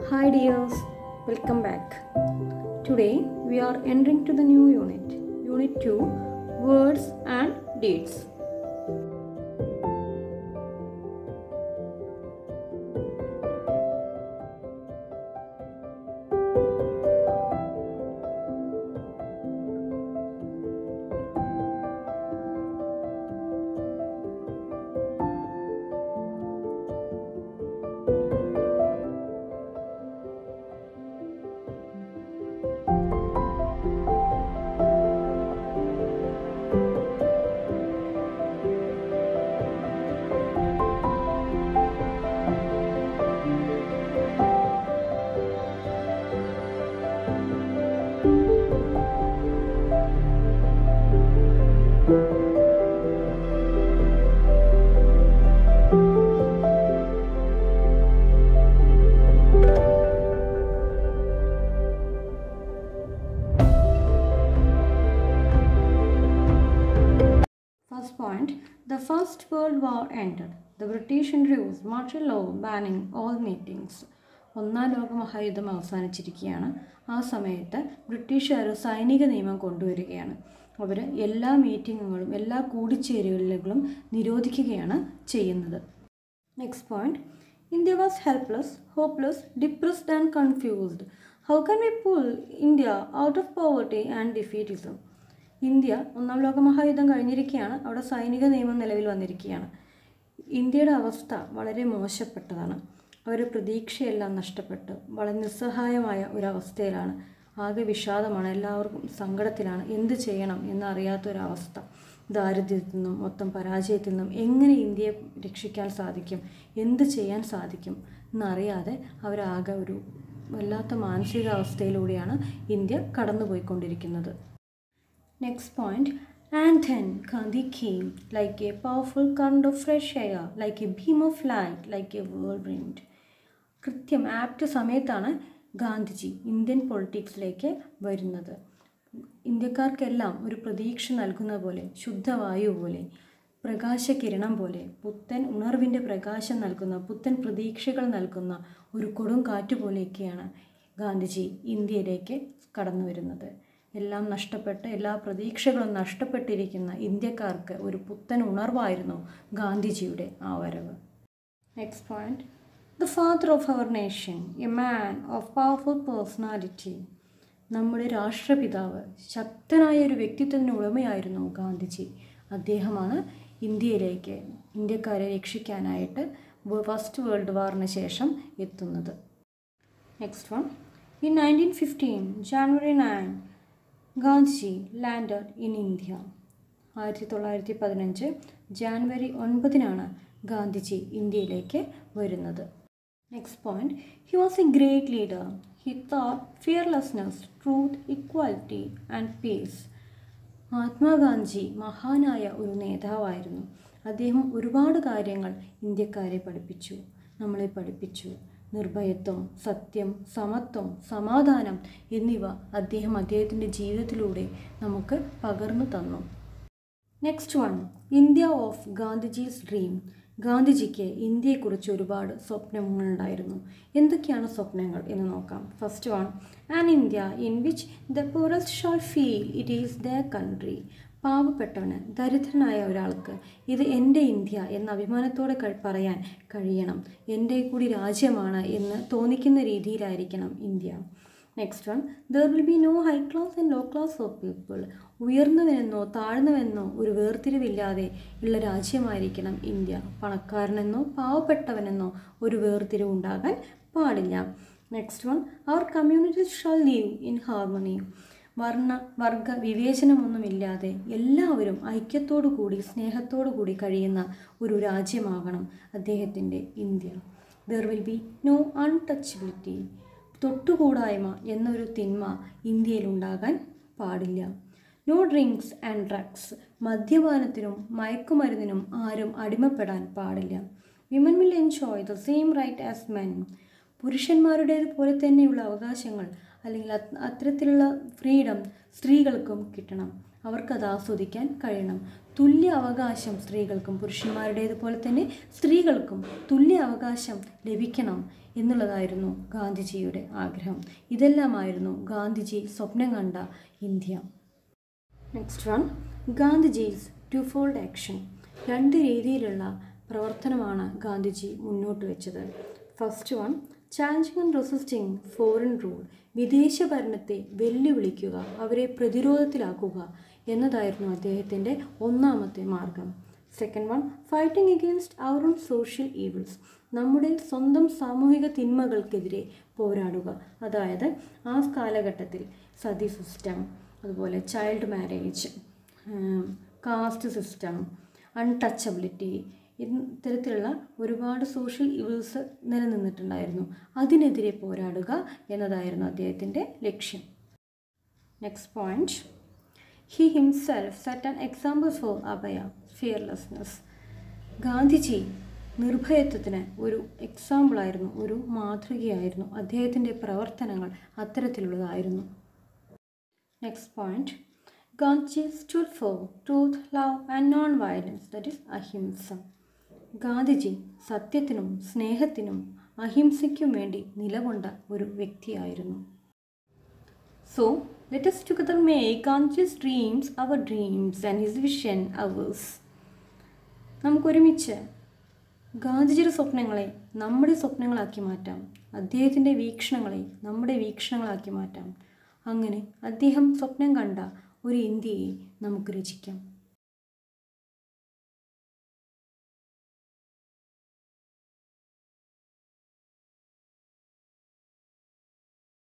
Hi dears, welcome back. Today we are entering to the new unit, Unit 2 Words and Deeds. First point The First World War ended. The British introduced martial law banning all meetings. ഒന്നാം ലോക മഹായുദ്ധം അവസാനിച്ചിരിക്കുകയാണ് ആ സമയത്ത് ബ്രിട്ടീഷുകാർ സൈനിക നിയമം കൊണ്ടുവരികയാണ് അവർ എല്ലാ മീറ്റിങ്ങുകളും എല്ലാ കൂടിച്ചേരലുകളും നിരോധിക്കുകയാണ് ചെയ്യുന്നത് next point India was helpless hopeless depressed and confused how can we pull India out of poverty and defeatism India ഒന്നാം ലോക മഹായുദ്ധം കഴിഞ്ഞിരിക്കുകയാണ് അവിടെ സൈനിക നിയമം നിലവിൽ വന്നിരിക്കുകയാണ് ഇന്ത്യയുടെ അവസ്ഥ വളരെ മോശപ്പെട്ടതാണ് അവരുടെ പ്രതീക്ഷയെല്ലാം നഷ്ടപ്പെട്ട് വളരെ നിസ്സഹായമായ ഒരവസ്ഥയിലാണ് ആകെ വിഷാദമാണ് എല്ലാവർക്കും സങ്കടത്തിലാണ് എന്ത് ചെയ്യണം എന്നറിയാത്ത ഒരവസ്ഥ ദാരിദ്ര്യത്തിൽ നിന്നും മൊത്തം പരാജയത്തിൽ നിന്നും എങ്ങനെ ഇന്ത്യയെ രക്ഷിക്കാൻ സാധിക്കും എന്ത് ചെയ്യാൻ സാധിക്കും എന്നറിയാതെ അവരാകെ ഒരു വല്ലാത്ത മാനസികാവസ്ഥയിലൂടെയാണ് ഇന്ത്യ കടന്നുപോയിക്കൊണ്ടിരിക്കുന്നത് Next point, and then Gandhi came like a powerful current of fresh air, like a beam of light, like a whirlwind. കൃത്യം ആപ്റ്റ് സമയത്താണ് ഗാന്ധിജി ഇന്ത്യൻ പൊളിറ്റിക്സിലേക്ക് വരുന്നത് ഇന്ത്യക്കാർക്കെല്ലാം ഒരു പ്രതീക്ഷ നൽകുന്ന പോലെ ശുദ്ധവായു പോലെ പ്രകാശകിരണം പോലെ പുത്തൻ ഉണർവിൻ്റെ പ്രകാശം നൽകുന്ന പുത്തൻ പ്രതീക്ഷകൾ നൽകുന്ന ഒരു കൊടും കാറ്റ് പോലെയൊക്കെയാണ് ഗാന്ധിജി ഇന്ത്യയിലേക്ക് കടന്നു വരുന്നത് എല്ലാം നഷ്ടപ്പെട്ട് എല്ലാ പ്രതീക്ഷകളും നഷ്ടപ്പെട്ടിരിക്കുന്ന ഇന്ത്യക്കാർക്ക് ഒരു പുത്തൻ ഉണർവായിരുന്നു ഗാന്ധിജിയുടെ ആ വരവ് next point the father of our nation a man of powerful personality നമ്മുടെ രാഷ്ട്രപിതാവ് ശക്തനായ ഒരു വ്യക്തിത്വത്തിന് ഉടമയായിരുന്നു ഗാന്ധിജി അദ്ദേഹമാണ് ഇന്ത്യയിലേക്ക് ഇന്ത്യക്കാരെ രക്ഷിക്കാനായിട്ട് ഫസ്റ്റ് വേൾഡ് വാറിന് ശേഷം എത്തുന്നത് next one in nineteen fifteen January nine Gandhiji landed in India ആയിരത്തി തൊള്ളായിരത്തി പതിനഞ്ച് ജാനുവരി ഒൻപതിനാണ് ഗാന്ധിജി ഇന്ത്യയിലേക്ക് വരുന്നത് next point he was a great leader he thought fearlessness truth equality and peace Mahatma Gandhi മഹാനായ ഒരു നേതാവായിരുന്നു അദ്ദേഹം ഒരുപാട് കാര്യങ്ങൾ ഇന്ത്യക്കാരെ പഠിപ്പിച്ചു നമ്മളെ പഠിപ്പിച്ചു നിർഭയത്വം സത്യം സമത്വം സമാധാനം എന്നിവ അദ്ദേഹം അദ്ദേഹത്തിൻ്റെ ജീവിതത്തിലൂടെ നമുക്ക് പകർന്നു തന്നു next one India of Gandhiji's dream ഗാന്ധിജിക്ക് ഇന്ത്യയെക്കുറിച്ച് ഒരുപാട് സ്വപ്നങ്ങളുണ്ടായിരുന്നു എന്തൊക്കെയാണ് സ്വപ്നങ്ങൾ എന്ന് നോക്കാം first one an India in which the poorest shall feel it is the country പാവപ്പെട്ടവന് ദരിദ്രനായ ഒരാൾക്ക് ഇത് എൻ്റെ ഇന്ത്യ എന്ന അഭിമാനത്തോടെ പറയാൻ കഴിയണം എൻ്റെ കൂടി രാജ്യമാണ് എന്ന് തോന്നിക്കുന്ന രീതിയിലായിരിക്കണം India next one there will be no high class and low class of people ഉയർന്നവനെന്നോ താഴ്ന്നവെന്നോ ഒരു വേർതിരിവില്ലാതെ ഉള്ള രാജ്യമായിരിക്കണം ഇന്ത്യ പണക്കാരനെന്നോ പാവപ്പെട്ടവനെന്നോ ഒരു വേർതിരിവ് ഉണ്ടാകാൻ പാടില്ല next one our communities shall live in harmony വർണ്ണ വർഗ വിവേചനമൊന്നുമില്ലാതെ എല്ലാവരും ഐക്യത്തോടു കൂടി സ്നേഹത്തോടു കൂടി കഴിയുന്ന ഒരു രാജ്യമാകണം അദ്ദേഹത്തിൻ്റെ India there will be no untouchability തൊട്ടുകൂടായ്മ എന്നൊരു തിന്മ ഇന്ത്യയിലുണ്ടാകാൻ പാടില്ല നോ ഡ്രിങ്ക്സ് ആൻഡ് ഡ്രഗ്സ് മദ്യപാനത്തിനും മയക്കുമരുന്നിനും ആരും അടിമപ്പെടാൻ പാടില്ല women will enjoy the same right as men പുരുഷന്മാരുടേതുപോലെ തന്നെയുള്ള അവകാശങ്ങൾ അല്ലെങ്കിൽ അത് അത്തരത്തിലുള്ള ഫ്രീഡം സ്ത്രീകൾക്കും കിട്ടണം അവർക്കത് ആസ്വദിക്കാൻ കഴിയണം തുല്യ അവകാശം സ്ത്രീകൾക്കും പുരുഷന്മാരുടേതുപോലെ തന്നെ സ്ത്രീകൾക്കും തുല്യ അവകാശം ലഭിക്കണം എന്നുള്ളതായിരുന്നു ഗാന്ധിജിയുടെ ആഗ്രഹം ഇതെല്ലാമായിരുന്നു ഗാന്ധിജി സ്വപ്നം കണ്ട India next one Gandhiji's twofold action രണ്ട് രീതിയിലുള്ള പ്രവർത്തനമാണ് ഗാന്ധിജി മുന്നോട്ട് വെച്ചത് first one challenging and resisting foreign rule വിദേശ ഭരണത്തെ വെല്ലുവിളിക്കുക അവരെ പ്രതിരോധത്തിലാക്കുക എന്നതായിരുന്നു അദ്ദേഹത്തിൻ്റെ ഒന്നാമത്തെ മാർഗം second one fighting against our own social evils നമ്മുടെ സ്വന്തം സാമൂഹിക തിന്മകൾക്കെതിരെ പോരാടുക അതായത് ആ കാലഘട്ടത്തിൽ സതി സിസ്റ്റം അതുപോലെ child marriage caste system untouchability ഇത്തരത്തിലുള്ള ഒരുപാട് സോഷ്യൽ ഇവിൾസ് നിലനിന്നിട്ടുണ്ടായിരുന്നു അതിനെതിരെ പോരാടുക എന്നതായിരുന്നു അദ്ദേഹത്തിൻ്റെ ലക്ഷ്യം next point he himself set an example for അഭയ ഫിയർലെസ്നെസ് ഗാന്ധിജി നിർഭയത്വത്തിന് ഒരു എക്സാമ്പിളായിരുന്നു ഒരു മാതൃകയായിരുന്നു അദ്ദേഹത്തിൻ്റെ പ്രവർത്തനങ്ങൾ അത്തരത്തിലുള്ളതായിരുന്നു next point Gandhiji stood for truth love and non violence that is ahimsa Gandhiji സത്യത്തിനും സ്നേഹത്തിനും അഹിംസയ്ക്കും വേണ്ടി നിലകൊണ്ട ഒരു വ്യക്തിയായിരുന്നു so let us together make Gandhi's dreams our dreams and his vision ours. നമുക്കൊരുമിച്ച് ഗാന്ധിജിയുടെ സ്വപ്നങ്ങളെ നമ്മുടെ സ്വപ്നങ്ങളാക്കി മാറ്റാം അദ്ദേഹത്തിൻ്റെ വീക്ഷണങ്ങളെ നമ്മുടെ വീക്ഷണങ്ങളാക്കി മാറ്റാം അങ്ങനെ അദ്ദേഹം സ്വപ്നം കണ്ട ഒരു ഇന്ത്യയെ നമുക്ക് രചിക്കാം